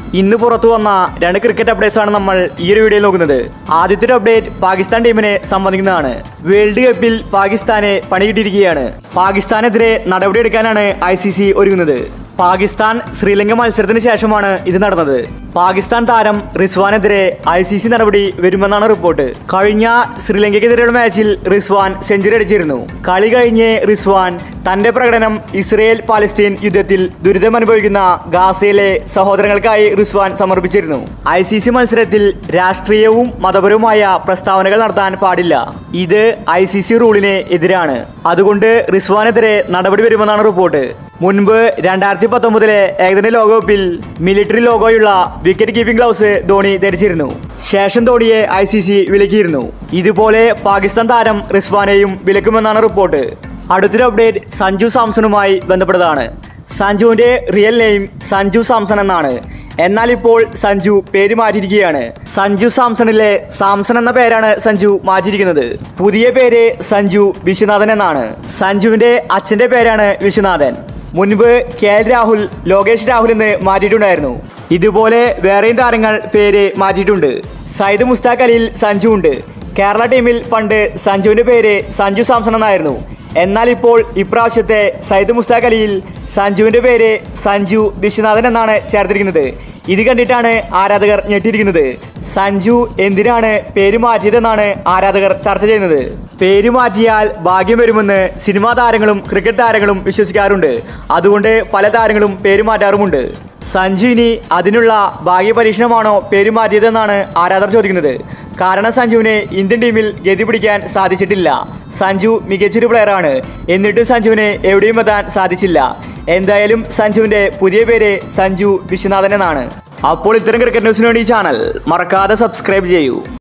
ഇന്ന് പുറത്തു വന്ന രണ്ട് ക്രിക്കറ്റ് അപ്ഡേറ്റ്സ് ആണ് നമ്മൾ ഈ ഒരു വീഡിയോയിൽ നോക്കുന്നത് ആദ്യത്തെ ഒരു അപ്ഡേറ്റ് പാകിസ്ഥാൻ ടീമിനെ സംബന്ധിക്കുന്നതാണ് വേൾഡ് കപ്പിൽ പാകിസ്ഥാനെ പണികിട്ടിരിക്കുകയാണ് പാകിസ്ഥാനെതിരെ നടപടിയെടുക്കാനാണ് ഐ സി സി ഒരുങ്ങുന്നത് പാകിസ്ഥാൻ ശ്രീലങ്ക മത്സരത്തിന് ശേഷമാണ് ഇത് നടന്നത് പാകിസ്ഥാൻ താരം റിസ്വാനെതിരെ ഐ സി സി നടപടി വരുമെന്നാണ് റിപ്പോർട്ട് കഴിഞ്ഞ ശ്രീലങ്കയ്ക്കെതിരെയുള്ള മാച്ചിൽ റിസ്വാൻ സെഞ്ചുറി അടിച്ചിരുന്നു കളി കഴിഞ്ഞ് റിസ്വാൻ തന്റെ പ്രകടനം ഇസ്രയേൽ പാലസ്തീൻ യുദ്ധത്തിൽ ദുരിതം അനുഭവിക്കുന്ന ഗാസയിലെ സഹോദരങ്ങൾക്കായി റിസ്വാൻ സമർപ്പിച്ചിരുന്നു ഐ സി സി മത്സരത്തിൽ രാഷ്ട്രീയവും മതപരവുമായ പ്രസ്താവനകൾ നടത്താൻ പാടില്ല ഇത് ഐ സി സി റൂളിന് എതിരാണ് അതുകൊണ്ട് റിസ്വാനെതിരെ നടപടി വരുമെന്നാണ് റിപ്പോർട്ട് മുൻപ് രണ്ടായിരത്തി പത്തൊമ്പതിലെ ഏകദിന ലോകകപ്പിൽ മിലിറ്ററി ലോഗോയുള്ള വിക്കറ്റ് കീപ്പിംഗ് ഗ്ലൗസ് ധോണി ധരിച്ചിരുന്നു ശേഷം ധോണിയെ ഐ സി സി വിലക്കിയിരുന്നു ഇതുപോലെ പാകിസ്ഥാൻ താരം റിസ്വാനെയും വിലക്കുമെന്നാണ് റിപ്പോർട്ട് അടുത്തൊരു അപ്ഡേറ്റ് സഞ്ജു സാംസണുമായി ബന്ധപ്പെട്ടതാണ് സഞ്ജുവിന്റെ റിയൽ നെയിം സഞ്ജു സാംസൺ എന്നാണ് എന്നാൽ ഇപ്പോൾ സഞ്ജു പേര് മാറ്റിയിരിക്കുകയാണ് സഞ്ജു സാംസണിലെ സാംസൺ എന്ന പേരാണ് സഞ്ജു മാറ്റിയിരിക്കുന്നത് പുതിയ പേര് സഞ്ജു വിശ്വനാഥൻ എന്നാണ് സഞ്ജുവിന്റെ അച്ഛന്റെ പേരാണ് വിശ്വനാഥൻ മുൻപ് കെ എൽ രാഹുൽ ലോകേഷ് രാഹുൽ എന്ന് മാറ്റിയിട്ടുണ്ടായിരുന്നു ഇതുപോലെ വേറെയും താരങ്ങൾ പേര് മാറ്റിയിട്ടുണ്ട് സയ്യിദ് മുസ്താഖ് അലിയിൽ സഞ്ജു ഉണ്ട് കേരള ടീമിൽ പണ്ട് സഞ്ജുവിന്റെ പേര് സഞ്ജു സാംസൺ എന്നായിരുന്നു എന്നാൽ ഇപ്പോൾ ഇപ്രാവശ്യത്തെ സയ്യിദ് മുസ്താഖ് അലിയിൽ സഞ്ജുവിന്റെ പേര് സഞ്ജു വിശ്വനാഥൻ എന്നാണ് ചേർത്തിരിക്കുന്നത് ഇത് കണ്ടിട്ടാണ് ആരാധകർ ഞെട്ടിയിരിക്കുന്നത് സഞ്ജു എന്തിനാണ് പേര് മാറ്റിയതെന്നാണ് ആരാധകർ ചർച്ച ചെയ്യുന്നത് പേര് മാറ്റിയാൽ ഭാഗ്യം വരുമെന്ന് സിനിമാ താരങ്ങളും ക്രിക്കറ്റ് താരങ്ങളും വിശ്വസിക്കാറുണ്ട് അതുകൊണ്ട് പല താരങ്ങളും പേര് മാറ്റാറുമുണ്ട് സഞ്ജു ഇനി അതിനുള്ള ഭാഗ്യ പരീക്ഷണമാണോ പേര് മാറ്റിയതെന്നാണ് ആരാധകർ ചോദിക്കുന്നത് കാരണം സഞ്ജുവിന് ഇന്ത്യൻ ടീമിൽ ഗതി പിടിക്കാൻ സാധിച്ചിട്ടില്ല സഞ്ജു മികച്ചൊരു പ്ലെയറാണ് എന്നിട്ടും സഞ്ജുവിന് എവിടെയും എത്താൻ സാധിച്ചില്ല എന്തായാലും സഞ്ജുവിന്റെ പുതിയ പേര് സഞ്ജു വിശ്വനാഥൻ എന്നാണ് അപ്പോൾ ഇത്തരം ക്രിക്കറ്റ് ന്യൂസിന് വേണ്ടി ഈ ചാനൽ മറക്കാതെ സബ്സ്ക്രൈബ് ചെയ്യൂ